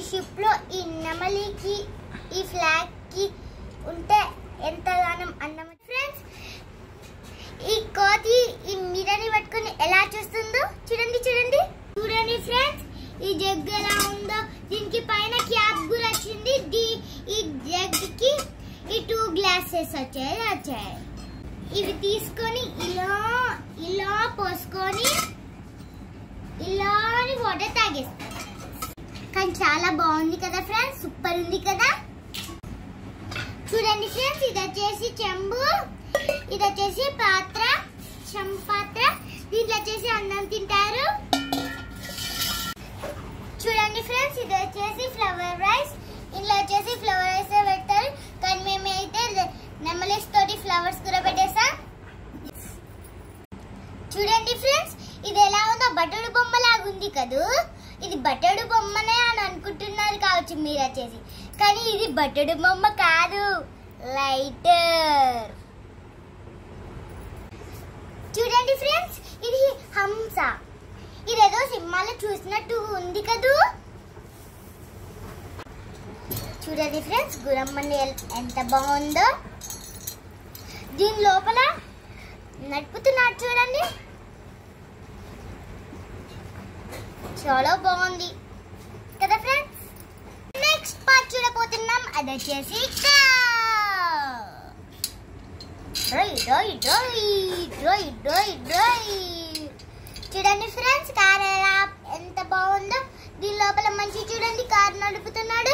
ship లో ఈ నెమలికి ఈ ఫ్లాగ్ కి ఉంటే ఎంతగానం అన్నం ఫ్రెండ్స్ ఈ కోతి ఈ మీరని పట్టుకొని ఎలా చూస్తుందో చూడండి చూడండి చూడండి ఫ్రెండ్స్ ఈ జగ్ ఎలా ఉందో దీనికి పైన క్యాప్ కూడా వచ్చింది దీ- ఈ జగ్ కి ఈ టూ గ్లాసెస్ వచ్చాయి వచ్చాయి ఇవి తీసుకొని ఇలా ఇలా పోసుకొని ఇలా అని వాటర్ తాగేస్తాం కానీ చాలా బాగుంది కదా ఫ్రెండ్స్ సూపర్ ఉంది కదా చూడండి ఫ్రెండ్స్ ఇది వచ్చేసి చెంబు ఇది వచ్చేసి పాత్ర చెంబు పాత్ర దీంట్లో వచ్చేసి అన్నం తింటారు చూడండి ఫ్రెండ్స్ ఇది వచ్చేసి ఫ్లవర్ రైస్ ఇందులో వచ్చేసి ఫ్లవర్ రైస్ పెడతారు కానీ మేమైతే నెమలిస్ తోటి ఫ్లవర్స్ కూడా పెట్టేసాం చూడండి ఫ్రెండ్స్ ఇది ఎలా ఉందో బట్టడు బొమ్మ లాగా ఉంది కదూ ఇది బట్టడు బొమ్మనే అని అనుకుంటున్నారు కావచ్చు మీరు వచ్చేసి కానీ ఇది బట్టడు బొమ్మ కాదు లైటర్ చూడండి ఫ్రెండ్స్ ఇది హంస ఇదేదో సినిమాలో చూసినట్టు ఉంది కదూ చూడండి ఫ్రెండ్స్ గురమ్మని ఎల్- ఎంత బాగుందో దీని లోపల నడుపుతున్నాడు చూడండి చాలా బాగుంది కదా ఫ్రెండ్స్ నెక్స్ట్ పార్ట్ చూడబోతున్నాం అది వచ్చేసి dry dry dry dry dry dry చూడండి ఫ్రెండ్స్ కార్ ఎలా ఎంత బాగుందో దీని లోపల మంచి చూడండి కార్ నడుపుతున్నాడు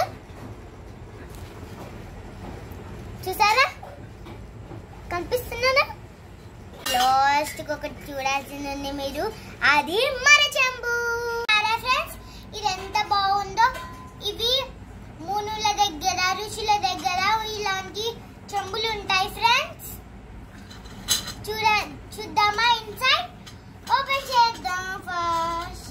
చూసారా కనిపిస్తున్నారా లాస్ట్ ఒకటి చూడాల్సింది ఉంది మీరు అది మరచెంబు ఫ్రెండ్స్ ఇది ఎంత బాగుందో ఇవి మూనుల దగ్గర ఋషుల దగ్గర ఇలాంటి చెంబులు ఉంటాయి ఫ్రెండ్స్ చూడ చూద్దామా ఇన్సైడ్ ఓపెన్ చేద్దాం ఫస్ట్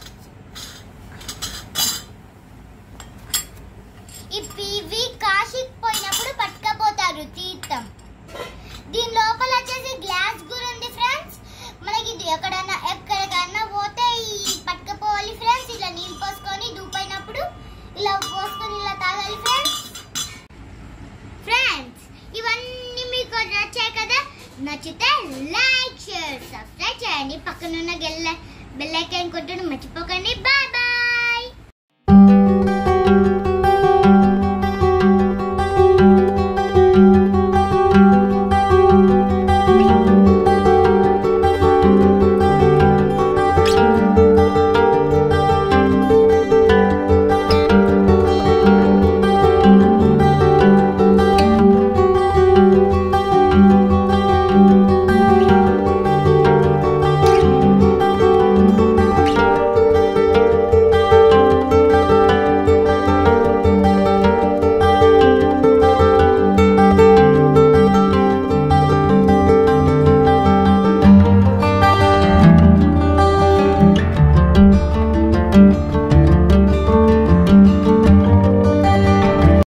ఇవి కాశీకి పోయినప్పుడు పట్టుకపోతారు తీర్థం దీని లోపల వచ్చేసి గ్లాస్ కూడా ఉంది ఫ్రెండ్స్ మనకి ఇది ఎక్కడన్నా ఎక్కడికన్నా పోతే ఈ పట్టుకపోవాలి ఫ్రెండ్స్ ఇలా నీళ్ళు పోసుకొని దూపైనప్పుడు ఇలా పోసుకొని ఇలా తాగాలి ఫ్రెండ్స్ ఫ్రెండ్స్ ఇవన్నీ మీకు నచ్చాయి కదా నచ్చితే లైక్ షేర్ సబ్స్క్రైబ్ చేయండి పక్కనున్న గెల్ల బెల్ ఐకాన్ కొట్టడం మర్చిపోకండి బాయ్